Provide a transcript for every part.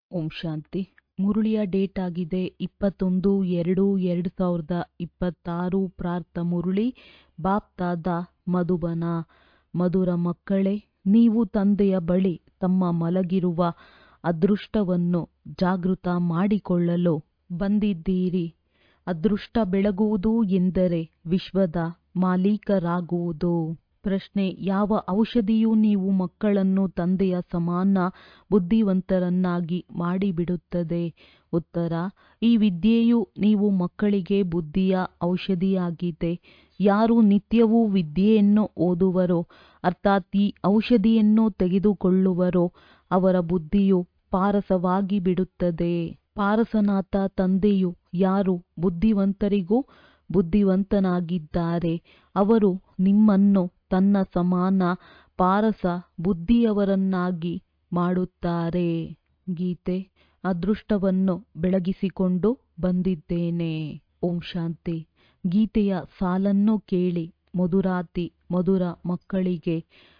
ಓಂ ಶಾಂತಿ ಮುರುಳಿಯ date ಆಗಿದೆ ಇಪ್ಪತ್ತೊಂದು ಎರಡು ಎರಡು ಸಾವಿರದ ಇಪ್ಪತ್ತಾರು ಪ್ರಾರ್ಥ ಮುರುಳಿ ಬಾಪ್ತಾದ ಮಧುಬನ ಮಧುರ ಮಕ್ಕಳೇ ನೀವು ತಂದೆಯ ಬಳಿ ತಮ್ಮ ಮಲಗಿರುವ ಅದೃಷ್ಟವನ್ನು ಜಾಗೃತ ಮಾಡಿಕೊಳ್ಳಲು ಬಂದಿದ್ದೀರಿ ಅದೃಷ್ಟ ಬೆಳಗುವುದು ಎಂದರೆ ವಿಶ್ವದ ಮಾಲೀಕರಾಗುವುದು ಪ್ರಶ್ನೆ ಯಾವ ಔಷಧಿಯು ನೀವು ಮಕ್ಕಳನ್ನು ತಂದೆಯ ಸಮಾನ ಬುದ್ಧಿವಂತರನ್ನಾಗಿ ಮಾಡಿಬಿಡುತ್ತದೆ ಉತ್ತರ ಈ ವಿದ್ಯೆಯು ನೀವು ಮಕ್ಕಳಿಗೆ ಬುದ್ಧಿಯ ಔಷಧಿಯಾಗಿದೆ ಯಾರು ನಿತ್ಯವೂ ವಿದ್ಯೆಯನ್ನು ಓದುವರೋ ಅರ್ಥಾತ್ ಈ ಔಷಧಿಯನ್ನು ತೆಗೆದುಕೊಳ್ಳುವರೋ ಅವರ ಬುದ್ಧಿಯು ಪಾರಸವಾಗಿ ಬಿಡುತ್ತದೆ ಪಾರಸನಾಥ ತಂದೆಯು ಯಾರು ಬುದ್ಧಿವಂತರಿಗೂ ಬುದ್ಧಿವಂತನಾಗಿದ್ದಾರೆ ಅವರು ನಿಮ್ಮನ್ನು ತನ್ನ ಸಮಾನ ಪಾರಸ ಬುದ್ಧಿಯವರನ್ನಾಗಿ ಮಾಡುತ್ತಾರೆ ಗೀತೆ ಅದೃಷ್ಟವನ್ನು ಬೆಳಗಿಸಿಕೊಂಡು ಬಂದಿದ್ದೇನೆ ಓಂ ಶಾಂತಿ ಗೀತೆಯ ಸಾಲನ್ನು ಕೇಳಿ ಮಧುರಾತಿ ಮಧುರ ಮಕ್ಕಳಿಗೆ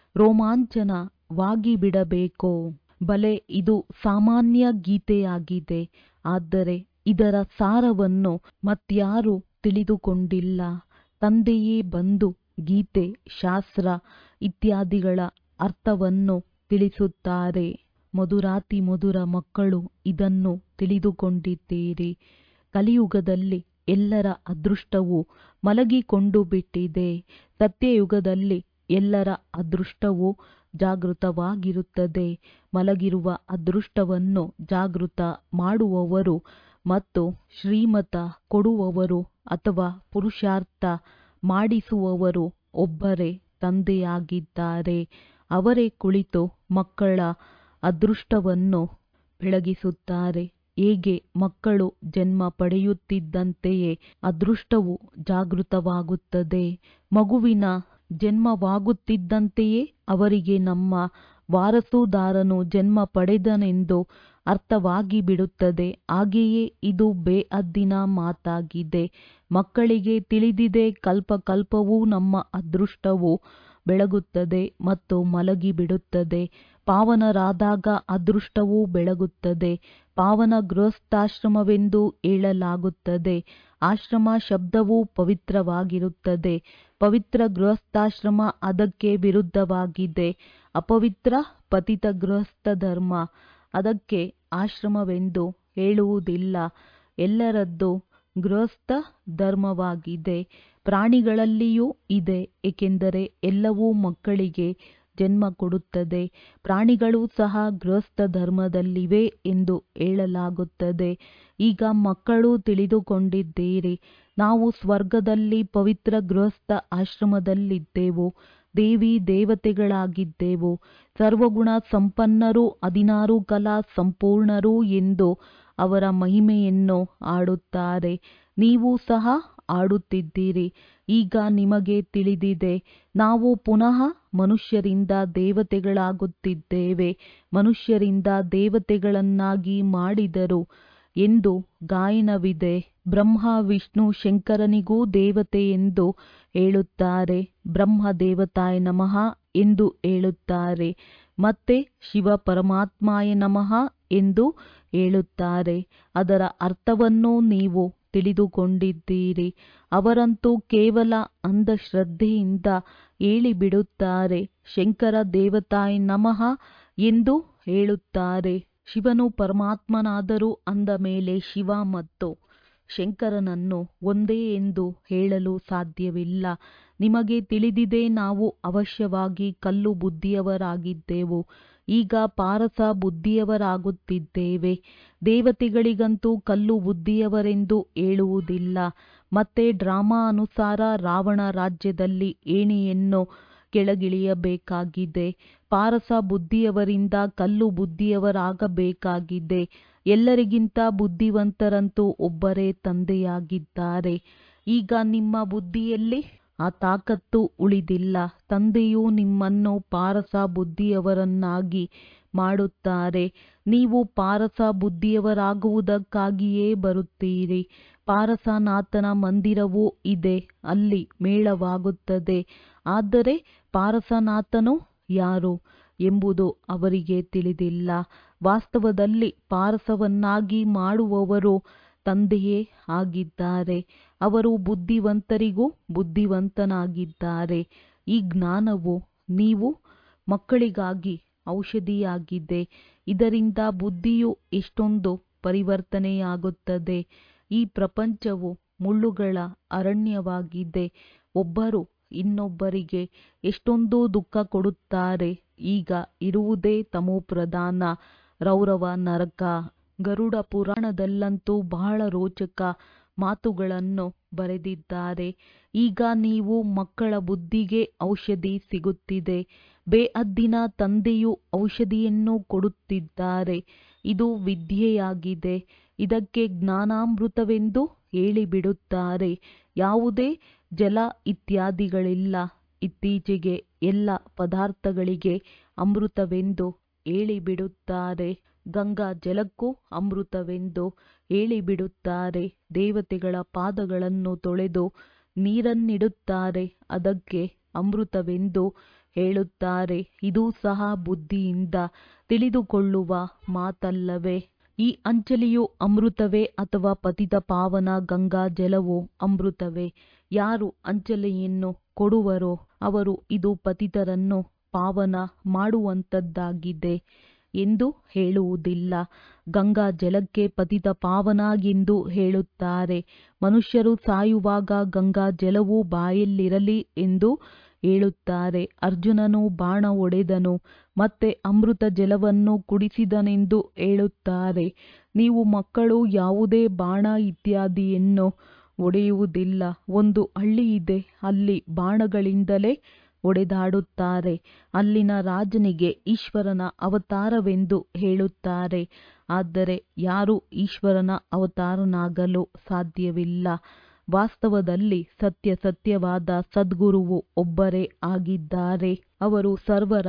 ರೋಮಾಂಚನವಾಗಿ ಬಿಡಬೇಕೋ ಬಲೆ ಇದು ಸಾಮಾನ್ಯ ಗೀತೆಯಾಗಿದೆ ಆದರೆ ಇದರ ಸಾರವನ್ನು ಮತ್ಯಾರು ತಿಳಿದುಕೊಂಡಿಲ್ಲ ತಂದೆಯೇ ಬಂದು ಗೀತೆ ಶಾಸ್ತ್ರ ಇತ್ಯಾದಿಗಳ ಅರ್ಥವನ್ನು ತಿಳಿಸುತ್ತಾರೆ ಮಧುರಾತಿ ಮಧುರ ಮಕ್ಕಳು ಇದನ್ನು ತಿಳಿದುಕೊಂಡಿದ್ದೀರಿ ಕಲಿಯುಗದಲ್ಲಿ ಎಲ್ಲರ ಅದೃಷ್ಟವು ಮಲಗಿಕೊಂಡು ಬಿಟ್ಟಿದೆ ಸತ್ಯಯುಗದಲ್ಲಿ ಎಲ್ಲರ ಅದೃಷ್ಟವು ಜಾಗೃತವಾಗಿರುತ್ತದೆ ಮಲಗಿರುವ ಅದೃಷ್ಟವನ್ನು ಜಾಗೃತ ಮಾಡುವವರು ಮತ್ತು ಶ್ರೀಮತ ಕೊಡುವವರು ಅಥವಾ ಪುರುಷಾರ್ಥ ಮಾಡಿಸುವವರು ಒಬ್ಬರೇ ತಂದೆಯಾಗಿದ್ದಾರೆ ಅವರೇ ಕುಳಿತು ಮಕ್ಕಳ ಅದೃಷ್ಟವನ್ನು ಬೆಳಗಿಸುತ್ತಾರೆ ಹೇಗೆ ಮಕ್ಕಳು ಜನ್ಮ ಪಡೆಯುತ್ತಿದ್ದಂತೆಯೇ ಅದೃಷ್ಟವು ಜಾಗೃತವಾಗುತ್ತದೆ ಮಗುವಿನ ಜನ್ಮವಾಗುತ್ತಿದ್ದಂತೆಯೇ ಅವರಿಗೆ ನಮ್ಮ ವಾರಸುದಾರನು ಜನ್ಮ ಪಡೆದನೆಂದು ಅರ್ಥವಾಗಿ ಬಿಡುತ್ತದೆ ಹಾಗೆಯೇ ಇದು ಬೇಅದ್ದಿನ ಮಾತಾಗಿದೆ ಮಕ್ಕಳಿಗೆ ತಿಳಿದಿದೆ ಕಲ್ಪ ಕಲ್ಪವೂ ನಮ್ಮ ಅದೃಷ್ಟವು ಬೆಳಗುತ್ತದೆ ಮತ್ತು ಮಲಗಿಬಿಡುತ್ತದೆ ಪಾವನರಾದಾಗ ಅದೃಷ್ಟವೂ ಬೆಳಗುತ್ತದೆ ಪಾವನ ಗೃಹಸ್ಥಾಶ್ರಮವೆಂದು ಹೇಳಲಾಗುತ್ತದೆ ಆಶ್ರಮ ಶಬ್ದವು ಪವಿತ್ರವಾಗಿರುತ್ತದೆ ಪವಿತ್ರ ಗೃಹಸ್ಥಾಶ್ರಮ ಅದಕ್ಕೆ ವಿರುದ್ಧವಾಗಿದೆ ಅಪವಿತ್ರ ಪತಿತ ಗೃಹಸ್ಥ ಧರ್ಮ ಅದಕ್ಕೆ ಆಶ್ರಮವೆಂದು ಹೇಳುವುದಿಲ್ಲ ಎಲ್ಲರದ್ದು ಗೃಹಸ್ಥ ಧರ್ಮವಾಗಿದೆ ಪ್ರಾಣಿಗಳಲ್ಲಿಯೂ ಇದೆ ಏಕೆಂದರೆ ಎಲ್ಲವೂ ಮಕ್ಕಳಿಗೆ ಜನ್ಮ ಕೊಡುತ್ತದೆ ಪ್ರಾಣಿಗಳು ಸಹ ಗೃಹಸ್ಥ ಧರ್ಮದಲ್ಲಿವೆ ಎಂದು ಹೇಳಲಾಗುತ್ತದೆ ಈಗ ಮಕ್ಕಳು ತಿಳಿದುಕೊಂಡಿದ್ದೀರಿ ನಾವು ಸ್ವರ್ಗದಲ್ಲಿ ಪವಿತ್ರ ಗೃಹಸ್ಥ ಆಶ್ರಮದಲ್ಲಿದ್ದೆವು ದೇವಿ ದೇವತೆಗಳಾಗಿದ್ದೆವು ಸರ್ವಗುಣ ಸಂಪನ್ನರು ಹದಿನಾರು ಕಲಾ ಸಂಪೂರ್ಣರು ಎಂದು ಅವರ ಮಹಿಮೆಯನ್ನು ಆಡುತ್ತಾರೆ ನೀವು ಸಹ ಆಡುತ್ತಿದ್ದೀರಿ ಈಗ ನಿಮಗೆ ತಿಳಿದಿದೆ ನಾವು ಪುನಃ ಮನುಷ್ಯರಿಂದ ದೇವತೆಗಳಾಗುತ್ತಿದ್ದೇವೆ ಮನುಷ್ಯರಿಂದ ದೇವತೆಗಳನ್ನಾಗಿ ಮಾಡಿದರು ಎಂದು ಗಾಯನವಿದೆ ಬ್ರಹ್ಮ ವಿಷ್ಣು ಶಂಕರನಿಗೂ ದೇವತೆ ಎಂದು ಹೇಳುತ್ತಾರೆ ಬ್ರಹ್ಮ ದೇವತಾಯ ನಮಃ ಎಂದು ಹೇಳುತ್ತಾರೆ ಮತ್ತೆ ಶಿವ ಪರಮಾತ್ಮಾಯ ನಮಃ ಎಂದು ಹೇಳುತ್ತಾರೆ ಅದರ ಅರ್ಥವನ್ನು ನೀವು ತಿಳಿದುಕೊಂಡಿದ್ದೀರಿ ಅವರಂತೂ ಕೇವಲ ಅಂಧಶ್ರದ್ಧೆಯಿಂದ ಹೇಳಿಬಿಡುತ್ತಾರೆ ಶಂಕರ ದೇವತಾಯ ನಮಃ ಎಂದು ಹೇಳುತ್ತಾರೆ ಶಿವನು ಪರಮಾತ್ಮನಾದರೂ ಅಂದ ಮೇಲೆ ಶಿವ ಮತ್ತು ಶಂಕರನನ್ನು ಒಂದೇ ಎಂದು ಹೇಳಲು ಸಾಧ್ಯವಿಲ್ಲ ನಿಮಗೆ ತಿಳಿದಿದೆ ನಾವು ಅವಶ್ಯವಾಗಿ ಕಲ್ಲು ಬುದ್ಧಿಯವರಾಗಿದ್ದೆವು ಈಗ ಪಾರಸ ಬುದ್ಧಿಯವರಾಗುತ್ತಿದ್ದೇವೆ ದೇವತೆಗಳಿಗಂತೂ ಕಲ್ಲು ಬುದ್ಧಿಯವರೆಂದು ಹೇಳುವುದಿಲ್ಲ ಮತ್ತೆ ಡ್ರಾಮಾ ಅನುಸಾರ ರಾವಣ ರಾಜ್ಯದಲ್ಲಿ ಏಣಿಯನ್ನು ಕೆಳಗಿಳಿಯಬೇಕಾಗಿದೆ ಪಾರಸ ಬುದ್ಧಿಯವರಿಂದ ಕಲ್ಲು ಬುದ್ಧಿಯವರಾಗಬೇಕಾಗಿದೆ ಎಲ್ಲರಿಗಿಂತ ಬುದ್ಧಿವಂತರಂತೂ ಒಬ್ಬರೇ ತಂದೆಯಾಗಿದ್ದಾರೆ ಈಗ ನಿಮ್ಮ ಬುದ್ಧಿಯಲ್ಲಿ ಆ ತಾಕತ್ತು ಉಳಿದಿಲ್ಲ ತಂದೆಯು ನಿಮ್ಮನ್ನು ಪಾರಸ ಬುದ್ಧಿಯವರನ್ನಾಗಿ ಮಾಡುತ್ತಾರೆ ನೀವು ಪಾರಸ ಬುದ್ಧಿಯವರಾಗುವುದಕ್ಕಾಗಿಯೇ ಬರುತ್ತೀರಿ ಪಾರಸನಾಥನ ಮಂದಿರವೂ ಇದೆ ಅಲ್ಲಿ ಮೇಳವಾಗುತ್ತದೆ ಆದರೆ ಪಾರಸನಾಥನು ಯಾರು ಎಂಬುದು ಅವರಿಗೆ ತಿಳಿದಿಲ್ಲ ವಾಸ್ತವದಲ್ಲಿ ಪಾರಸವನ್ನಾಗಿ ಮಾಡುವವರು ತಂದೆಯೇ ಆಗಿದ್ದಾರೆ ಅವರು ಬುದ್ಧಿವಂತರಿಗೂ ಬುದ್ಧಿವಂತನಾಗಿದ್ದಾರೆ ಈ ಜ್ಞಾನವು ನೀವು ಮಕ್ಕಳಿಗಾಗಿ ಔಷಧಿಯಾಗಿದೆ ಇದರಿಂದ ಬುದ್ಧಿಯು ಎಷ್ಟೊಂದು ಪರಿವರ್ತನೆಯಾಗುತ್ತದೆ ಈ ಪ್ರಪಂಚವು ಮುಳ್ಳುಗಳ ಅರಣ್ಯವಾಗಿದೆ ಒಬ್ಬರು ಇನ್ನೊಬ್ಬರಿಗೆ ಎಷ್ಟೊಂದು ದುಃಖ ಕೊಡುತ್ತಾರೆ ಈಗ ಇರುವುದೇ ತಮೋಪ್ರಧಾನ ರೌರವ ನರಕ ಗರುಡ ಪುರಾಣದಲ್ಲಂತೂ ಬಹಳ ರೋಚಕ ಮಾತುಗಳನ್ನು ಬರೆದಿದ್ದಾರೆ ಈಗ ನೀವು ಮಕ್ಕಳ ಬುದ್ಧಿಗೆ ಔಷಧಿ ಸಿಗುತ್ತಿದೆ ಬೇಅದ್ದಿನ ತಂದೆಯು ಔಷಧಿಯನ್ನು ಕೊಡುತ್ತಿದ್ದಾರೆ ಇದು ವಿದ್ಯೆಯಾಗಿದೆ ಇದಕ್ಕೆ ಜ್ಞಾನಾಮೃತವೆಂದು ಹೇಳಿಬಿಡುತ್ತಾರೆ ಯಾವುದೇ ಜಲ ಇತ್ಯಾದಿಗಳಿಲ್ಲ ಇತ್ತೀಚೆಗೆ ಎಲ್ಲ ಪದಾರ್ಥಗಳಿಗೆ ಅಮೃತವೆಂದು ಹೇಳಿಬಿಡುತ್ತಾರೆ ಗಂಗಾ ಜಲಕ್ಕೂ ಅಮೃತವೆಂದು ಹೇಳಿಬಿಡುತ್ತಾರೆ ದೇವತೆಗಳ ಪಾದಗಳನ್ನು ತೊಳೆದು ನೀರನ್ನಿಡುತ್ತಾರೆ ಅದಕ್ಕೆ ಅಮೃತವೆಂದು ಹೇಳುತ್ತಾರೆ ಇದೂ ಸಹ ಬುದ್ಧಿಯಿಂದ ತಿಳಿದುಕೊಳ್ಳುವ ಮಾತಲ್ಲವೇ ಈ ಅಂಚಲಿಯು ಅಮೃತವೇ ಅಥವಾ ಪತಿತ ಪಾವನ ಗಂಗಾ ಜಲವು ಅಮೃತವೇ ಯಾರು ಅಂಚಲಿಯನ್ನು ಕೊಡುವರೋ ಅವರು ಇದು ಪತಿತರನ್ನು ಪಾವನ ಮಾಡುವಂತದ್ದಾಗಿದೆ ಎಂದು ಹೇಳುವುದಿಲ್ಲ ಗಂಗಾ ಜಲಕ್ಕೆ ಪತಿತ ಪಾವನ ಎಂದು ಹೇಳುತ್ತಾರೆ ಮನುಷ್ಯರು ಸಾಯುವಾಗ ಗಂಗಾ ಜಲವು ಬಾಯಲ್ಲಿರಲಿ ಎಂದು ಹೇಳುತ್ತಾರೆ ಅರ್ಜುನನು ಬಾಣ ಹೊಡೆದನು ಮತ್ತೆ ಅಮೃತ ಜಲವನ್ನು ಕುಡಿಸಿದನೆಂದು ಹೇಳುತ್ತಾರೆ ನೀವು ಮಕ್ಕಳು ಯಾವುದೇ ಬಾಣ ಇತ್ಯಾದಿಯನ್ನು ಹೊಡೆಯುವುದಿಲ್ಲ ಒಂದು ಹಳ್ಳಿ ಇದೆ ಅಲ್ಲಿ ಬಾಣಗಳಿಂದಲೇ ಹೊಡೆದಾಡುತ್ತಾರೆ ಅಲ್ಲಿನ ರಾಜನಿಗೆ ಈಶ್ವರನ ಅವತಾರವೆಂದು ಹೇಳುತ್ತಾರೆ ಆದರೆ ಯಾರೂ ಈಶ್ವರನ ಅವತಾರನಾಗಲು ಸಾಧ್ಯವಿಲ್ಲ ವಾಸ್ತವದಲ್ಲಿ ಸತ್ಯ ಸತ್ಯವಾದ ಸದ್ಗುರುವು ಒಬ್ಬರೇ ಆಗಿದ್ದಾರೆ ಅವರು ಸರ್ವರ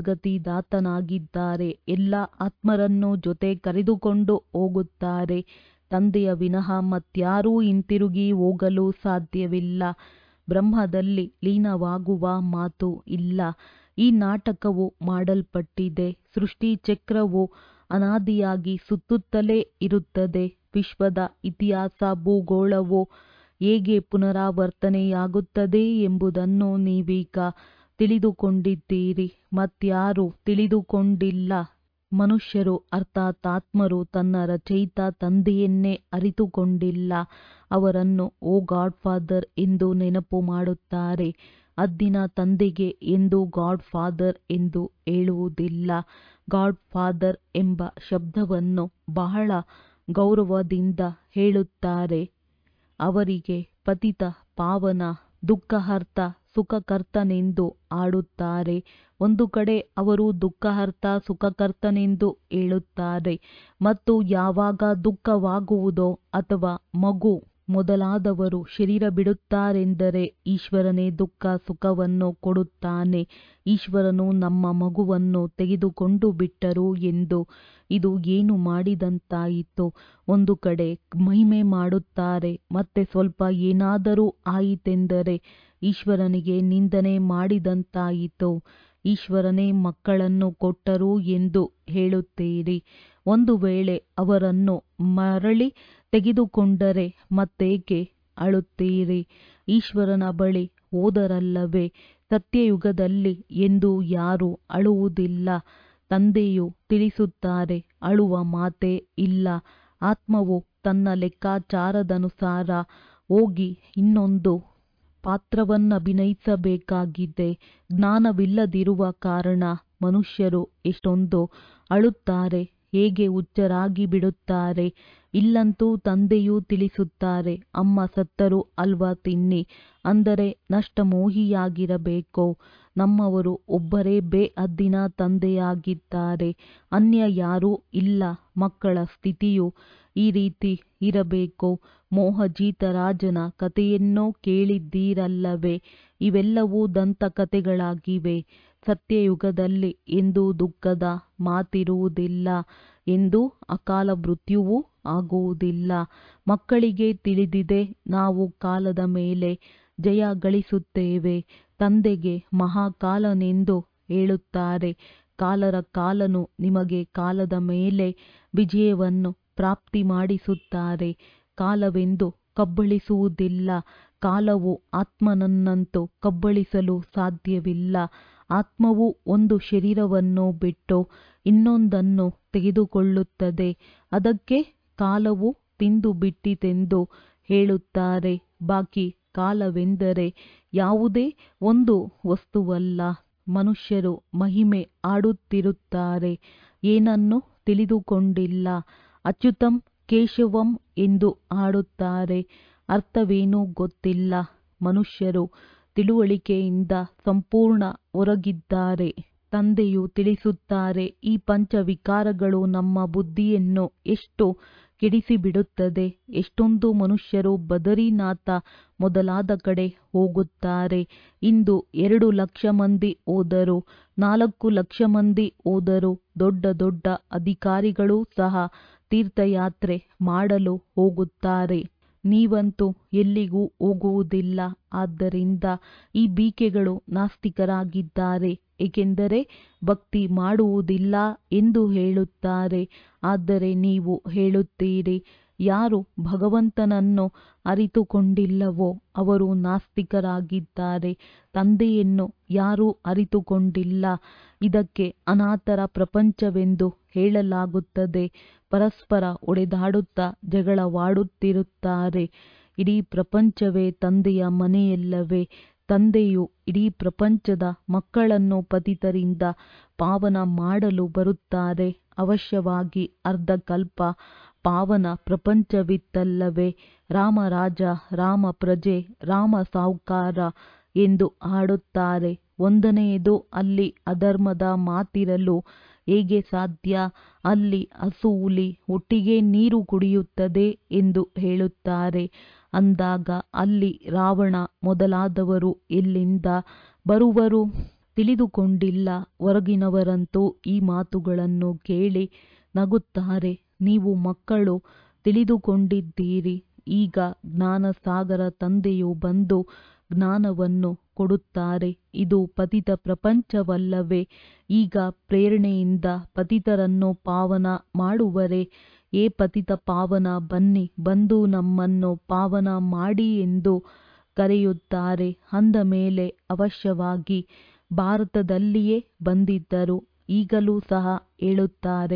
ಸದ್ಗತಿದಾತನಾಗಿದ್ದಾರೆ ಎಲ್ಲ ಆತ್ಮರನ್ನು ಜೊತೆ ಕರೆದುಕೊಂಡು ಹೋಗುತ್ತಾರೆ ತಂದೆಯ ವಿನಃ ಮತ್ಯಾರೂ ಹಿಂತಿರುಗಿ ಹೋಗಲು ಸಾಧ್ಯವಿಲ್ಲ ಬ್ರಹ್ಮದಲ್ಲಿ ಲೀನವಾಗುವ ಮಾತು ಇಲ್ಲ ಈ ನಾಟಕವು ಮಾಡಲ್ಪಟ್ಟಿದೆ ಸೃಷ್ಟಿ ಚಕ್ರವು ಅನಾದಿಯಾಗಿ ಸುತ್ತುತ್ತಲೇ ಇರುತ್ತದೆ ವಿಶ್ವದ ಇತಿಹಾಸ ಭೂಗೋಳವು ಹೇಗೆ ಪುನರಾವರ್ತನೆಯಾಗುತ್ತದೆ ಎಂಬುದನ್ನು ನೀವೀಗ ತಿಳಿದುಕೊಂಡಿದ್ದೀರಿ ಮತ್ಯಾರೂ ತಿಳಿದುಕೊಂಡಿಲ್ಲ ಮನುಷ್ಯರು ಅರ್ಥಾತ್ ಆತ್ಮರು ತನ್ನ ರಚಯಿತ ತಂದೆಯನ್ನೇ ಅರಿತುಕೊಂಡಿಲ್ಲ ಅವರನ್ನು ಓ ಗಾಡ್ ಫಾದರ್ ಎಂದು ನೆನಪು ಮಾಡುತ್ತಾರೆ ಅದ್ದಿನ ತಂದೆಗೆ ಎಂದು ಗಾಡ್ ಫಾದರ್ ಎಂದು ಹೇಳುವುದಿಲ್ಲ ಗಾಡ್ ಫಾದರ್ ಎಂಬ ಶಬ್ದವನ್ನು ಬಹಳ ಗೌರವದಿಂದ ಹೇಳುತ್ತಾರೆ ಅವರಿಗೆ ಪತಿತ ಪಾವನ ದುಃಖಹರ್ತ ಸುಖಕರ್ತನೆಂದು ಆಡುತ್ತಾರೆ ಒಂದು ಕಡೆ ಅವರು ದುಃಖಹರ್ತ ಸುಖಕರ್ತನೆಂದು ಹೇಳುತ್ತಾರೆ ಮತ್ತು ಯಾವಾಗ ದುಃಖವಾಗುವುದೋ ಅಥವಾ ಮಗು ಮೊದಲಾದವರು ಶರೀರ ಬಿಡುತ್ತಾರೆಂದರೆ ಈಶ್ವರನೇ ದುಃಖ ಸುಖವನ್ನು ಕೊಡುತ್ತಾನೆ ಈಶ್ವರನು ನಮ್ಮ ಮಗುವನ್ನು ತೆಗೆದುಕೊಂಡು ಬಿಟ್ಟರು ಎಂದು ಇದು ಏನು ಮಾಡಿದಂತಾಯಿತು ಒಂದು ಕಡೆ ಮಹಿಮೆ ಮಾಡುತ್ತಾರೆ ಮತ್ತೆ ಸ್ವಲ್ಪ ಏನಾದರೂ ಆಯಿತೆಂದರೆ ಈಶ್ವರನಿಗೆ ನಿಂದನೆ ಮಾಡಿದಂತಾಯಿತು ಈಶ್ವರನೇ ಮಕ್ಕಳನ್ನು ಕೊಟ್ಟರು ಎಂದು ಹೇಳುತ್ತೀರಿ ಒಂದು ವೇಳೆ ಅವರನ್ನು ಮರಳಿ ತೆಗೆದುಕೊಂಡರೆ ಮತ್ತೇಕೆ ಅಳುತ್ತೀರಿ ಈಶ್ವರನ ಬಳಿ ಹೋದರಲ್ಲವೇ ಸತ್ಯಯುಗದಲ್ಲಿ ಎಂದು ಯಾರೂ ಅಳುವುದಿಲ್ಲ ತಂದೆಯು ತಿಳಿಸುತ್ತಾರೆ ಅಳುವ ಮಾತೇ ಇಲ್ಲ ಆತ್ಮವು ತನ್ನ ಲೆಕ್ಕಾಚಾರದನುಸಾರ ಹೋಗಿ ಇನ್ನೊಂದು ಪಾತ್ರವನ್ನಭಿನಯಿಸಬೇಕಾಗಿದೆ ಜ್ಞಾನವಿಲ್ಲದಿರುವ ಕಾರಣ ಮನುಷ್ಯರು ಎಷ್ಟೊಂದು ಅಳುತ್ತಾರೆ ಹೇಗೆ ಹುಚ್ಚರಾಗಿ ಬಿಡುತ್ತಾರೆ ಇಲ್ಲಂತೂ ತಂದೆಯೂ ತಿಳಿಸುತ್ತಾರೆ ಅಮ್ಮ ಸತ್ತರು ಅಲ್ವಾ ತಿನ್ನಿ ಅಂದರೆ ನಷ್ಟಮೋಹಿಯಾಗಿರಬೇಕು ನಮ್ಮವರು ಒಬ್ಬರೇ ಬೇಅದ್ದಿನ ತಂದೆಯಾಗಿದ್ದಾರೆ ಅನ್ಯ ಯಾರೂ ಇಲ್ಲ ಮಕ್ಕಳ ಸ್ಥಿತಿಯು ಈ ರೀತಿ ಇರಬೇಕು ಮೋಹಜೀತರಾಜನ ಕಥೆಯನ್ನೋ ಕೇಳಿದ್ದೀರಲ್ಲವೇ ಇವೆಲ್ಲವೂ ದಂತಕಥೆಗಳಾಗಿವೆ ಸತ್ಯಯುಗದಲ್ಲಿ ಎಂದೂ ದುಃಖದ ಮಾತಿರುವುದಿಲ್ಲ ಎಂದೂ ಅಕಾಲ ಮೃತ್ಯುವೂ ಆಗುವುದಿಲ್ಲ ಮಕ್ಕಳಿಗೆ ತಿಳಿದಿದೆ ನಾವು ಕಾಲದ ಮೇಲೆ ಜಯ ಗಳಿಸುತ್ತೇವೆ ತಂದೆಗೆ ಮಹಾಕಾಲನೆಂದು ಹೇಳುತ್ತಾರೆ ಕಾಲರ ಕಾಲನು ನಿಮಗೆ ಕಾಲದ ಮೇಲೆ ವಿಜಯವನ್ನು ಪ್ರಾಪ್ತಿ ಮಾಡಿಸುತ್ತಾರೆ ಕಾಲವೆಂದು ಕಬ್ಬಳಿಸುವುದಿಲ್ಲ ಕಾಲವು ಆತ್ಮನನ್ನಂತೂ ಕಬ್ಬಳಿಸಲು ಸಾಧ್ಯವಿಲ್ಲ ಆತ್ಮವು ಒಂದು ಶರೀರವನ್ನು ಬಿಟ್ಟು ಇನ್ನೊಂದನ್ನು ತೆಗೆದುಕೊಳ್ಳುತ್ತದೆ ಅದಕ್ಕೆ ಕಾಲವು ತಿಂದು ಬಿಟ್ಟಿತೆಂದು ಹೇಳುತ್ತಾರೆ ಬಾಕಿ ಕಾಲವೆಂದರೆ ಯಾವುದೇ ಒಂದು ವಸ್ತುವಲ್ಲ ಮನುಷ್ಯರು ಮಹಿಮೆ ಆಡುತ್ತಿರುತ್ತಾರೆ ಏನನ್ನು ತಿಳಿದುಕೊಂಡಿಲ್ಲ ಅಚ್ಯುತಂ ಕೇಶವಂ ಎಂದು ಆಡುತ್ತಾರೆ ಅರ್ಥವೇನೂ ಗೊತ್ತಿಲ್ಲ ಮನುಷ್ಯರು ತಿಳುವಳಿಕೆಯಿಂದ ಸಂಪೂರ್ಣ ಹೊರಗಿದ್ದಾರೆ ತಂದೆಯು ತಿಳಿಸುತ್ತಾರೆ ಈ ಪಂಚವಿಕಾರಗಳು ನಮ್ಮ ಬುದ್ಧಿಯನ್ನು ಎಷ್ಟು ಕೆಡಿಸಿಬಿಡುತ್ತದೆ ಎಷ್ಟೊಂದು ಮನುಷ್ಯರು ಬದರಿನಾಥ ಮೊದಲಾದ ಕಡೆ ಹೋಗುತ್ತಾರೆ ಇಂದು ಎರಡು ಲಕ್ಷ ಮಂದಿ ಹೋದರು ನಾಲ್ಕು ಲಕ್ಷ ಮಂದಿ ಹೋದರು ದೊಡ್ಡ ದೊಡ್ಡ ಅಧಿಕಾರಿಗಳೂ ಸಹ ತೀರ್ಥಯಾತ್ರೆ ಮಾಡಲು ಹೋಗುತ್ತಾರೆ ನೀವಂತೂ ಎಲ್ಲಿಗೂ ಹೋಗುವುದಿಲ್ಲ ಆದ್ದರಿಂದ ಈ ಬೀಕೆಗಳು ನಾಸ್ತಿಕರಾಗಿದ್ದಾರೆ ಏಕೆಂದರೆ ಭಕ್ತಿ ಮಾಡುವುದಿಲ್ಲ ಎಂದು ಹೇಳುತ್ತಾರೆ ಆದರೆ ನೀವು ಹೇಳುತ್ತೀರಿ ಯಾರು ಭಗವಂತನನ್ನು ಅರಿತುಕೊಂಡಿಲ್ಲವೋ ಅವರು ನಾಸ್ತಿಕರಾಗಿದ್ದಾರೆ ತಂದೆಯನ್ನು ಯಾರೂ ಅರಿತುಕೊಂಡಿಲ್ಲ ಇದಕ್ಕೆ ಅನಾಥರ ಪ್ರಪಂಚವೆಂದು ಹೇಳಲಾಗುತ್ತದೆ ಪರಸ್ಪರ ಹೊಡೆದಾಡುತ್ತಾ ಜಗಳವಾಡುತ್ತಿರುತ್ತಾರೆ ಇಡೀ ಪ್ರಪಂಚವೇ ತಂದೆಯ ಮನೆಯಲ್ಲವೇ ತಂದೆಯು ಇಡೀ ಪ್ರಪಂಚದ ಮಕ್ಕಳನ್ನು ಪತಿತರಿಂದ ಪಾವನ ಮಾಡಲು ಬರುತ್ತಾರೆ ಅವಶ್ಯವಾಗಿ ಅರ್ಧಕಲ್ಪ ಪಾವನ ಪ್ರಪಂಚವಿತ್ತಲ್ಲವೇ ರಾಮರಾಜ ರಾಮ ಪ್ರಜೆ ರಾಮ ಸಾಹುಕಾರ ಎಂದು ಹಾಡುತ್ತಾರೆ ಒಂದನೆಯದು ಅಲ್ಲಿ ಅಧರ್ಮದ ಮಾತಿರಲು ಹೇಗೆ ಸಾಧ್ಯ ಅಲ್ಲಿ ಹಸು ಹುಲಿ ಒಟ್ಟಿಗೆ ನೀರು ಕುಡಿಯುತ್ತದೆ ಎಂದು ಹೇಳುತ್ತಾರೆ ಅಂದಾಗ ಅಲ್ಲಿ ರಾವಣ ಮೊದಲಾದವರು ಎಲ್ಲಿಂದ ಬರುವರು ತಿಳಿದುಕೊಂಡಿಲ್ಲ ಹೊರಗಿನವರಂತೂ ಈ ಮಾತುಗಳನ್ನು ಕೇಳಿ ನಗುತ್ತಾರೆ ನೀವು ಮಕ್ಕಳು ತಿಳಿದುಕೊಂಡಿದ್ದೀರಿ ಈಗ ಜ್ಞಾನಸಾಗರ ತಂದೆಯು ಬಂದು ಜ್ಞಾನವನ್ನು ಕೊಡುತ್ತಾರೆ ಇದು ಪತಿತ ಪ್ರಪಂಚವಲ್ಲವೇ ಈಗ ಪ್ರೇರಣೆಯಿಂದ ಪತಿತರನ್ನು ಪಾವನ ಮಾಡುವರೆ ಏ ಪತಿತ ಪಾವನ ಬನ್ನಿ ಬಂದು ನಮ್ಮನ್ನು ಪಾವನ ಮಾಡಿ ಎಂದು ಕರೆಯುತ್ತಾರೆ ಅಂದ ಮೇಲೆ ಅವಶ್ಯವಾಗಿ ಭಾರತದಲ್ಲಿಯೇ ಬಂದಿದ್ದರು ಈಗಲೂ ಸಹ ಹೇಳುತ್ತಾರೆ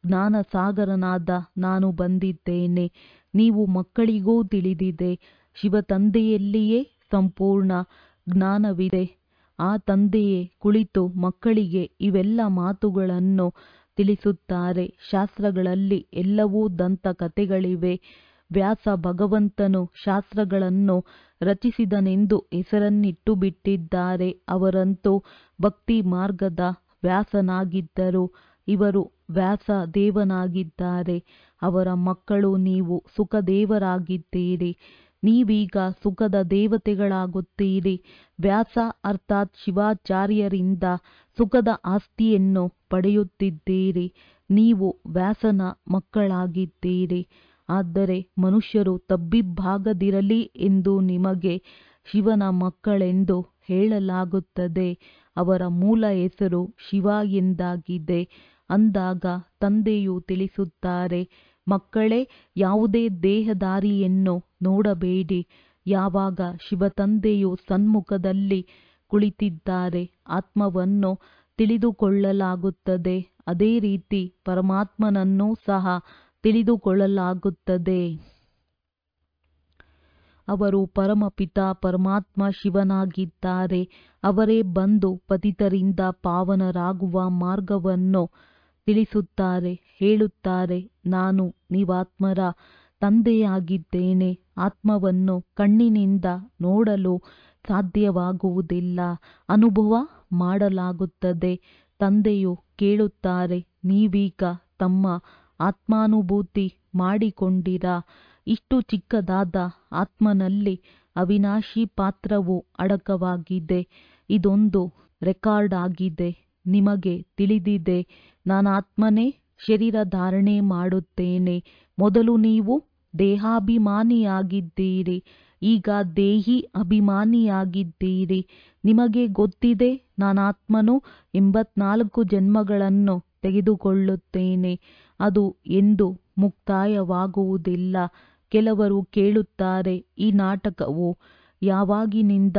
ಜ್ಞಾನಸಾಗರನಾದ ನಾನು ಬಂದಿದ್ದೇನೆ ನೀವು ಮಕ್ಕಳಿಗೂ ತಿಳಿದಿದೆ ಶಿವ ತಂದೆಯಲ್ಲಿಯೇ ಸಂಪೂರ್ಣ ಜ್ಞಾನವಿದೆ ಆ ತಂದೆಯೇ ಕುಳಿತು ಮಕ್ಕಳಿಗೆ ಇವೆಲ್ಲ ಮಾತುಗಳನ್ನು ತಿಳಿಸುತ್ತಾರೆ ಶಾಸ್ತ್ರಗಳಲ್ಲಿ ಎಲ್ಲವೂ ದಂತಕಥೆಗಳಿವೆ ವ್ಯಾಸ ಭಗವಂತನು ಶಾಸ್ತ್ರಗಳನ್ನು ರಚಿಸಿದನೆಂದು ಹೆಸರನ್ನಿಟ್ಟು ಬಿಟ್ಟಿದ್ದಾರೆ ಅವರಂತೂ ಭಕ್ತಿ ಮಾರ್ಗದ ವ್ಯಾಸನಾಗಿದ್ದರು ಇವರು ವ್ಯಾಸ ದೇವನಾಗಿದ್ದಾರೆ ಅವರ ಮಕ್ಕಳು ನೀವು ಸುಖದೇವರಾಗಿದ್ದೀರಿ ನೀವೀಗ ಸುಖದ ದೇವತೆಗಳಾಗುತ್ತೀರಿ ವ್ಯಾಸ ಅರ್ಥಾತ್ ಶಿವಾಚಾರ್ಯರಿಂದ ಸುಖದ ಆಸ್ತಿಯನ್ನು ಪಡೆಯುತ್ತಿದ್ದೀರಿ ನೀವು ವ್ಯಾಸನ ಮಕ್ಕಳಾಗಿದ್ದೀರಿ ಆದರೆ ಮನುಷ್ಯರು ತಬ್ಬಿಬ್ಬಾಗದಿರಲಿ ಎಂದು ನಿಮಗೆ ಶಿವನ ಮಕ್ಕಳೆಂದು ಹೇಳಲಾಗುತ್ತದೆ ಅವರ ಮೂಲ ಹೆಸರು ಶಿವ ಎಂದಾಗಿದೆ ಅಂದಾಗ ತಂದೆಯು ತಿಳಿಸುತ್ತಾರೆ ಮಕ್ಕಳೇ ಯಾವುದೇ ದೇಹದಾರಿಯನ್ನು ನೋಡಬೇಡಿ ಯಾವಾಗ ಶಿವತಂದೆಯು ಸನ್ಮುಖದಲ್ಲಿ ಕುಳಿತಿದ್ದಾರೆ ಆತ್ಮವನ್ನು ತಿಳಿದುಕೊಳ್ಳಲಾಗುತ್ತದೆ ಅದೇ ರೀತಿ ಪರಮಾತ್ಮನನ್ನೂ ಸಹ ತಿಳಿದುಕೊಳ್ಳಲಾಗುತ್ತದೆ ಅವರು ಪರಮಪಿತ ಪರಮಾತ್ಮ ಶಿವನಾಗಿದ್ದಾರೆ ಅವರೇ ಬಂದು ಪತಿತರಿಂದ ಪಾವನರಾಗುವ ಮಾರ್ಗವನ್ನು ತಿಳಿಸುತ್ತಾರೆ ಹೇಳುತ್ತಾರೆ ನಾನು ನೀವಾತ್ಮರ ತಂದೆಯಾಗಿದ್ದೇನೆ ಆತ್ಮವನ್ನು ಕಣ್ಣಿನಿಂದ ನೋಡಲು ಸಾಧ್ಯವಾಗುವುದಿಲ್ಲ ಅನುಭವ ಮಾಡಲಾಗುತ್ತದೆ ತಂದೆಯು ಕೇಳುತ್ತಾರೆ ನೀವೀಗ ತಮ್ಮ ಆತ್ಮಾನುಭೂತಿ ಮಾಡಿಕೊಂಡಿರಾ ಇಷ್ಟು ಚಿಕ್ಕದಾದ ಆತ್ಮನಲ್ಲಿ ಅವಿನಾಶಿ ಪಾತ್ರವು ಅಡಕವಾಗಿದೆ ಇದೊಂದು ರೆಕಾರ್ಡ್ ಆಗಿದೆ ನಿಮಗೆ ತಿಳಿದಿದೆ ನಾನಾತ್ಮನೇ ಶರೀರ ಧಾರಣೆ ಮಾಡುತ್ತೇನೆ ಮೊದಲು ನೀವು ದೇಹಾಭಿಮಾನಿಯಾಗಿದ್ದೀರಿ ಈಗ ದೇಹಿ ಅಭಿಮಾನಿಯಾಗಿದ್ದೀರಿ ನಿಮಗೆ ಗೊತ್ತಿದೆ ನಾನಾತ್ಮನು ಎಂಬತ್ನಾಲ್ಕು ಜನ್ಮಗಳನ್ನು ತೆಗೆದುಕೊಳ್ಳುತ್ತೇನೆ ಅದು ಎಂದು ಮುಕ್ತಾಯವಾಗುವುದಿಲ್ಲ ಕೆಲವರು ಕೇಳುತ್ತಾರೆ ಈ ನಾಟಕವು ಯಾವಾಗಿನಿಂದ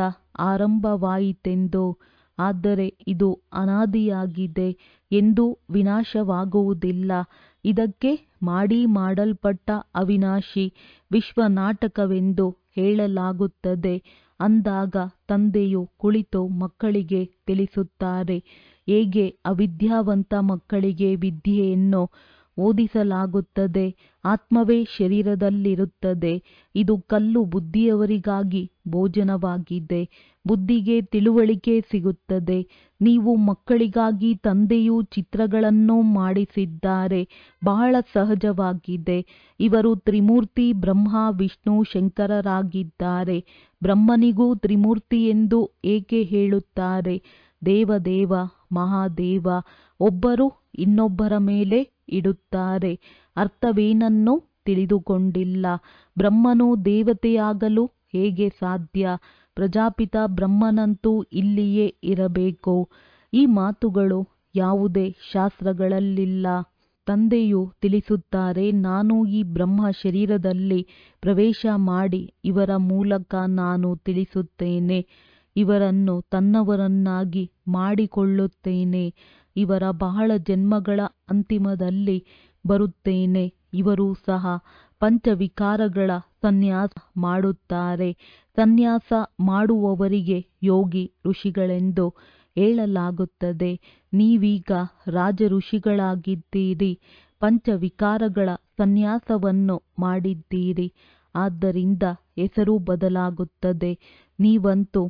ಆರಂಭವಾಯಿತೆಂದು ಆದರೆ ಇದು ಅನಾದಿಯಾಗಿದೆ ಎಂದು ವಿನಾಶವಾಗುವುದಿಲ್ಲ ಇದಕ್ಕೆ ಮಾಡಿ ಮಾಡಲ್ಪಟ್ಟ ಅವಿನಾಶಿ ವಿಶ್ವ ನಾಟಕವೆಂದು ಹೇಳಲಾಗುತ್ತದೆ ಅಂದಾಗ ತಂದೆಯು ಕುಳಿತು ಮಕ್ಕಳಿಗೆ ತಿಳಿಸುತ್ತಾರೆ ಹೇಗೆ ಅವಿದ್ಯಾವಂತ ಮಕ್ಕಳಿಗೆ ವಿದ್ಯೆಯನ್ನು ಓದಿಸಲಾಗುತ್ತದೆ ಆತ್ಮವೇ ಶರೀರದಲ್ಲಿರುತ್ತದೆ ಇದು ಕಲ್ಲು ಬುದ್ಧಿಯವರಿಗಾಗಿ ಭೋಜನವಾಗಿದೆ ಬುದ್ಧಿಗೆ ತಿಳುವಳಿಕೆ ಸಿಗುತ್ತದೆ ನೀವು ಮಕ್ಕಳಿಗಾಗಿ ತಂದೆಯು ಚಿತ್ರಗಳನ್ನು ಮಾಡಿಸಿದ್ದಾರೆ ಬಹಳ ಸಹಜವಾಗಿದೆ ಇವರು ತ್ರಿಮೂರ್ತಿ ಬ್ರಹ್ಮ ವಿಷ್ಣು ಶಂಕರರಾಗಿದ್ದಾರೆ ಬ್ರಹ್ಮನಿಗೂ ತ್ರಿಮೂರ್ತಿ ಎಂದು ಏಕೆ ಹೇಳುತ್ತಾರೆ ದೇವದೇವ ಮಹಾದೇವ ಒಬ್ಬರು ಇನ್ನೊಬ್ಬರ ಮೇಲೆ ಇಡುತ್ತಾರೆ ಅರ್ಥವೇನನ್ನೂ ತಿಳಿದುಕೊಂಡಿಲ್ಲ ಬ್ರಹ್ಮನು ದೇವತೆಯಾಗಲು ಹೇಗೆ ಸಾಧ್ಯ ಪ್ರಜಾಪಿತ ಬ್ರಹ್ಮನಂತೂ ಇಲ್ಲಿಯೇ ಇರಬೇಕು ಈ ಮಾತುಗಳು ಯಾವುದೇ ಶಾಸ್ತ್ರಗಳಲ್ಲಿಲ್ಲ ತಂದೆಯು ತಿಳಿಸುತ್ತಾರೆ ನಾನು ಈ ಬ್ರಹ್ಮ ಶರೀರದಲ್ಲಿ ಪ್ರವೇಶ ಮಾಡಿ ಇವರ ಮೂಲಕ ನಾನು ತಿಳಿಸುತ್ತೇನೆ ಇವರನ್ನು ತನ್ನವರನ್ನಾಗಿ ಮಾಡಿಕೊಳ್ಳುತ್ತೇನೆ ಇವರ ಬಹಳ ಜನ್ಮಗಳ ಅಂತಿಮದಲ್ಲಿ ಬರುತ್ತೇನೆ ಇವರು ಸಹ ಪಂಚವಿಕಾರಗಳ ಸನ್ಯಾಸ ಮಾಡುತ್ತಾರೆ ಸನ್ಯಾಸ ಮಾಡುವವರಿಗೆ ಯೋಗಿ ಋಷಿಗಳೆಂದು ಹೇಳಲಾಗುತ್ತದೆ ನೀವೀಗ ರಾಜ ಋಷಿಗಳಾಗಿದ್ದೀರಿ ಪಂಚವಿಕಾರಗಳ ಸನ್ಯಾಸವನ್ನು ಮಾಡಿದ್ದೀರಿ ಆದ್ದರಿಂದ ಹೆಸರು ಬದಲಾಗುತ್ತದೆ ನೀವಂತೂ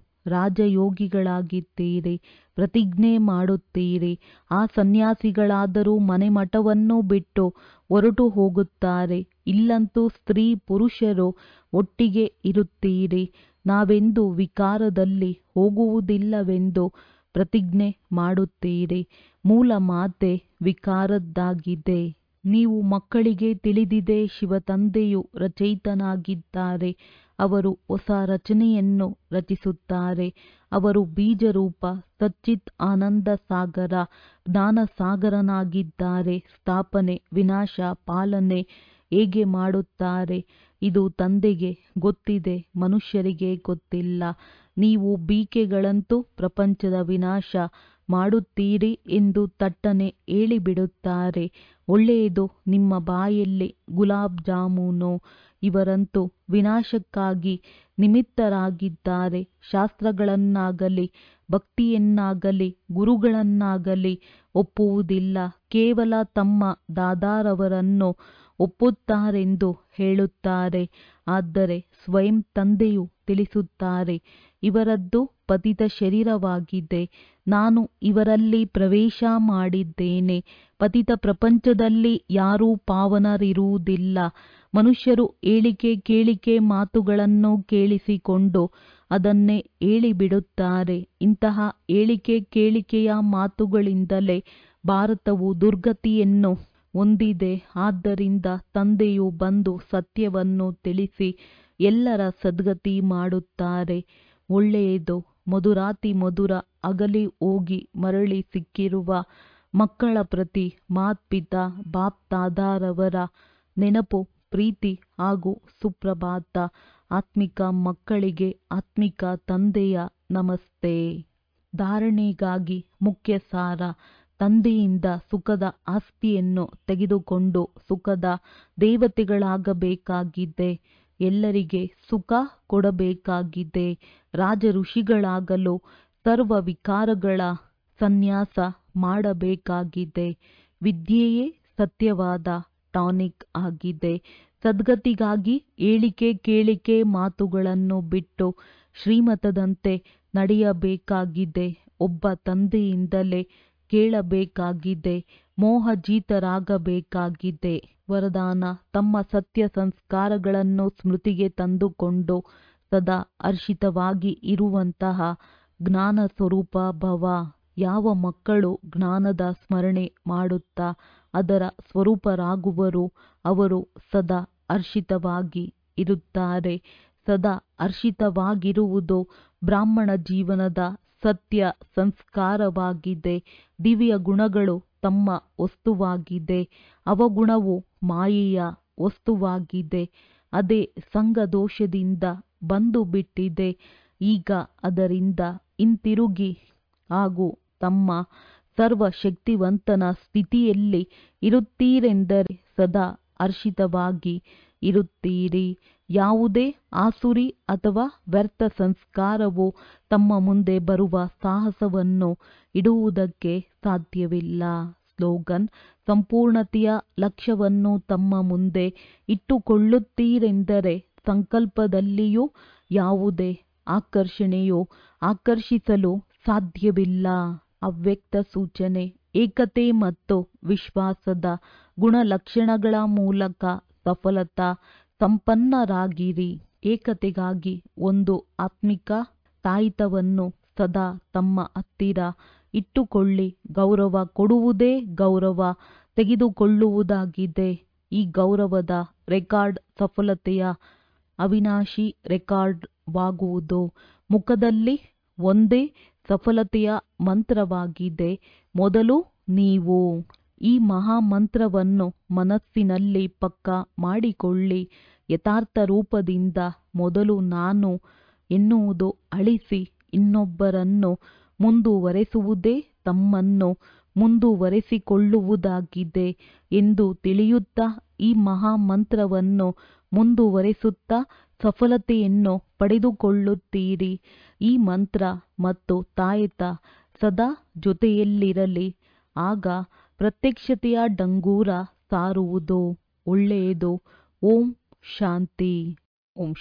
ರಾಜಯೋಗಿಗಳಾಗಿದ್ದೀರಿ ಪ್ರತಿಜ್ಞೆ ಮಾಡುತ್ತೀರಿ ಆ ಸನ್ಯಾಸಿಗಳಾದರೂ ಮನೆಮಠವನ್ನು ಬಿಟ್ಟು ಹೊರಟು ಹೋಗುತ್ತಾರೆ ಇಲ್ಲಂತೂ ಸ್ತ್ರೀ ಪುರುಷರು ಒಟ್ಟಿಗೆ ಇರುತ್ತೀರಿ ನಾವೆಂದು ವಿಕಾರದಲ್ಲಿ ಹೋಗುವುದಿಲ್ಲವೆಂದು ಪ್ರತಿಜ್ಞೆ ಮಾಡುತ್ತೀರಿ ಮೂಲ ಮಾತೆ ವಿಕಾರದ್ದಾಗಿದೆ ನೀವು ಮಕ್ಕಳಿಗೆ ತಿಳಿದಿದೆ ಶಿವತಂದೆಯು ರಚಯಿತನಾಗಿದ್ದಾರೆ ಅವರು ಹೊಸ ರಚನೆಯನ್ನು ರಚಿಸುತ್ತಾರೆ ಅವರು ಬೀಜರೂಪ ಸಚ್ಚಿತ್ ಆನಂದ ಸಾಗರ ಜ್ಞಾನ ಸಾಗರನಾಗಿದ್ದಾರೆ ಸ್ಥಾಪನೆ ವಿನಾಶ ಪಾಲನೆ ಹೇಗೆ ಮಾಡುತ್ತಾರೆ ಇದು ತಂದೆಗೆ ಗೊತ್ತಿದೆ ಮನುಷ್ಯರಿಗೆ ಗೊತ್ತಿಲ್ಲ ನೀವು ಬೀಕೆಗಳಂತೂ ಪ್ರಪಂಚದ ವಿನಾಶ ಮಾಡುತ್ತೀರಿ ಎಂದು ತಟ್ಟನೆ ಹೇಳಿಬಿಡುತ್ತಾರೆ ಒಳ್ಳೆಯದು ನಿಮ್ಮ ಬಾಯಲ್ಲಿ ಗುಲಾಬ್ ಜಾಮೂನು ಇವರಂತೂ ವಿನಾಶಕ್ಕಾಗಿ ನಿಮಿತ್ತರಾಗಿದ್ದಾರೆ ಶಾಸ್ತ್ರಗಳನ್ನಾಗಲಿ ಭಕ್ತಿಯನ್ನಾಗಲಿ ಗುರುಗಳನ್ನಾಗಲಿ ಒಪ್ಪುವುದಿಲ್ಲ ಕೇವಲ ತಮ್ಮ ದಾದಾರವರನ್ನು ಒಪ್ಪುತ್ತಾರೆಂದು ಹೇಳುತ್ತಾರೆ ಆದರೆ ಸ್ವಯಂ ತಂದೆಯು ತಿಳಿಸುತ್ತಾರೆ ಇವರದ್ದು ಪತಿತ ಶರೀರವಾಗಿದೆ ನಾನು ಇವರಲ್ಲಿ ಪ್ರವೇಶ ಮಾಡಿದ್ದೇನೆ ಪತಿತ ಪ್ರಪಂಚದಲ್ಲಿ ಯಾರೂ ಪಾವನರಿರುವುದಿಲ್ಲ ಮನುಷ್ಯರು ಹೇಳಿಕೆ ಕೇಳಿಕೆ ಮಾತುಗಳನ್ನು ಕೇಳಿಸಿಕೊಂಡು ಅದನ್ನೇ ಹೇಳಿಬಿಡುತ್ತಾರೆ ಇಂತಹ ಹೇಳಿಕೆ ಕೇಳಿಕೆಯ ಮಾತುಗಳಿಂದಲೇ ಭಾರತವು ದುರ್ಗತಿಯನ್ನು ಹೊಂದಿದೆ ಆದ್ದರಿಂದ ತಂದೆಯು ಬಂದು ಸತ್ಯವನ್ನು ತಿಳಿಸಿ ಎಲ್ಲರ ಸದ್ಗತಿ ಮಾಡುತ್ತಾರೆ ಒಳ್ಳೆಯದು ಮಧುರಾತಿ ಮಧುರ ಅಗಲಿ ಹೋಗಿ ಮರಳಿ ಸಿಕ್ಕಿರುವ ಮಕ್ಕಳ ಪ್ರತಿ ಮಾತ್ಪಿತಾ ಬಾಪ್ತಾದಾರವರ ನೆನಪು ಪ್ರೀತಿ ಹಾಗೂ ಸುಪ್ರಭಾತ ಆತ್ಮಿಕ ಮಕ್ಕಳಿಗೆ ಆತ್ಮಿಕ ತಂದೆಯ ನಮಸ್ತೆ ಧಾರಣೆಗಾಗಿ ಮುಖ್ಯ ಸಾರ ತಂದೆಯಿಂದ ಸುಖದ ಆಸ್ತಿಯನ್ನು ತೆಗೆದುಕೊಂಡು ಸುಖದ ದೇವತೆಗಳಾಗಬೇಕಾಗಿದೆ ಎಲ್ಲರಿಗೆ ಸುಖ ಕೊಡಬೇಕಾಗಿದೆ ರಾಜ ಋಷಿಗಳಾಗಲು ಸರ್ವ ವಿಕಾರಗಳ ಸನ್ಯಾಸ ಮಾಡಬೇಕಾಗಿದೆ ವಿದ್ಯೆಯೇ ಸತ್ಯವಾದ ಟಾನಿಕ್ ಆಗಿದೆ ಸದ್ಗತಿಗಾಗಿ ಹೇಳಿಕೆ ಕೇಳಿಕೆ ಮಾತುಗಳನ್ನು ಬಿಟ್ಟು ಶ್ರೀಮತದಂತೆ ನಡೆಯಬೇಕಾಗಿದೆ ಒಬ್ಬ ತಂದೆಯಿಂದಲೇ ಕೇಳಬೇಕಾಗಿದೆ ಮೋಹಜೀತರಾಗಬೇಕಾಗಿದೆ ವರದಾನ ತಮ್ಮ ಸತ್ಯ ಸಂಸ್ಕಾರಗಳನ್ನು ಸ್ಮೃತಿಗೆ ತಂದುಕೊಂಡು ಸದಾ ಹರ್ಷಿತವಾಗಿ ಇರುವಂತಹ ಜ್ಞಾನ ಸ್ವರೂಪ ಭವ ಯಾವ ಮಕ್ಕಳು ಜ್ಞಾನದ ಸ್ಮರಣೆ ಮಾಡುತ್ತಾ ಅದರ ಸ್ವರೂಪರಾಗುವರು ಅವರು ಸದಾ ಹರ್ಷಿತವಾಗಿ ಇರುತ್ತಾರೆ ಸದಾ ಹರ್ಷಿತವಾಗಿರುವುದು ಬ್ರಾಹ್ಮಣ ಜೀವನದ ಸತ್ಯ ಸಂಸ್ಕಾರವಾಗಿದೆ ದಿವ್ಯ ಗುಣಗಳು ತಮ್ಮ ವಸ್ತುವಾಗಿದೆ ಅವಗುಣವು ಮಾಯೆಯ ವಸ್ತುವಾಗಿದೆ ಅದೇ ಸಂಘದೋಷದಿಂದ ಬಂದು ಬಿಟ್ಟಿದೆ ಈಗ ಅದರಿಂದ ಹಿಂತಿರುಗಿ ಹಾಗೂ ತಮ್ಮ ಸರ್ವಶಕ್ತಿವಂತನ ಸ್ಥಿತಿಯಲ್ಲಿ ಇರುತ್ತೀರೆಂದರೆ ಸದಾ ಹರ್ಷಿತವಾಗಿ ಇರುತ್ತೀರಿ ಯಾವುದೇ ಆಸುರಿ ಅಥವಾ ವ್ಯರ್ಥ ಸಂಸ್ಕಾರವು ತಮ್ಮ ಮುಂದೆ ಬರುವ ಸಾಹಸವನ್ನು ಇಡುವುದಕ್ಕೆ ಸಾಧ್ಯವಿಲ್ಲ ಸ್ಲೋಗನ್ ಸಂಪೂರ್ಣತೆಯ ಲಕ್ಷ್ಯವನ್ನು ತಮ್ಮ ಮುಂದೆ ಇಟ್ಟುಕೊಳ್ಳುತ್ತೀರೆಂದರೆ ಸಂಕಲ್ಪದಲ್ಲಿಯೂ ಯಾವುದೇ ಆಕರ್ಷಣೆಯು ಆಕರ್ಷಿಸಲು ಸಾಧ್ಯವಿಲ್ಲ ಅವ್ಯಕ್ತ ಸೂಚನೆ ಏಕತೆ ಮತ್ತು ವಿಶ್ವಾಸದ ಗುಣಲಕ್ಷಣಗಳ ಮೂಲಕ ಸಫಲತಾ ಸಂಪನ್ನರಾಗಿರಿ ಏಕತೆಗಾಗಿ ಒಂದು ಆತ್ಮಿಕ ತಾಯಿತವನ್ನು ಸದಾ ತಮ್ಮ ಹತ್ತಿರ ಇಟ್ಟುಕೊಳ್ಳಿ ಗೌರವ ಕೊಡುವುದೇ ಗೌರವ ತೆಗೆದುಕೊಳ್ಳುವುದಾಗಿದೆ ಈ ಗೌರವದ ರೆಕಾರ್ಡ್ ಸಫಲತೆಯ ಅವಿನಾಶಿ ರೆಕಾರ್ಡ್ವಾಗುವುದು ಮುಖದಲ್ಲಿ ಒಂದೇ ಸಫಲತೆಯ ಮಂತ್ರವಾಗಿದೆ ಮೊದಲು ನೀವು ಈ ಮಹಾಮಂತ್ರವನ್ನು ಮನಸ್ಸಿನಲ್ಲಿ ಪಕ್ಕಾ ಮಾಡಿಕೊಳ್ಳಿ ಯಥಾರ್ಥ ರೂಪದಿಂದ ಮೊದಲು ನಾನು ಎನ್ನುವುದು ಅಳಿಸಿ ಇನ್ನೊಬ್ಬರನ್ನು ಮುಂದುವರೆಸುವುದೇ ತಮ್ಮನ್ನು ಮುಂದುವರೆಸಿಕೊಳ್ಳುವುದಾಗಿದೆ ಎಂದು ತಿಳಿಯುತ್ತಾ ಈ ಮಹಾಮಂತ್ರವನ್ನು ಮುಂದುವರೆಸುತ್ತಾ ಸಫಲತೆಯನ್ನು ಪಡೆದುಕೊಳ್ಳುತ್ತೀರಿ ಈ ಮಂತ್ರ ಮತ್ತು ತಾಯತ ಸದಾ ಜೊತೆಯಲ್ಲಿರಲಿ ಆಗ ಪ್ರತ್ಯಕ್ಷತೆಯ ಡಂಗೂರ ಸಾರುವುದು ಒಳ್ಳೆಯದು ಓಂ ಶಾಂತಿ ಓಂ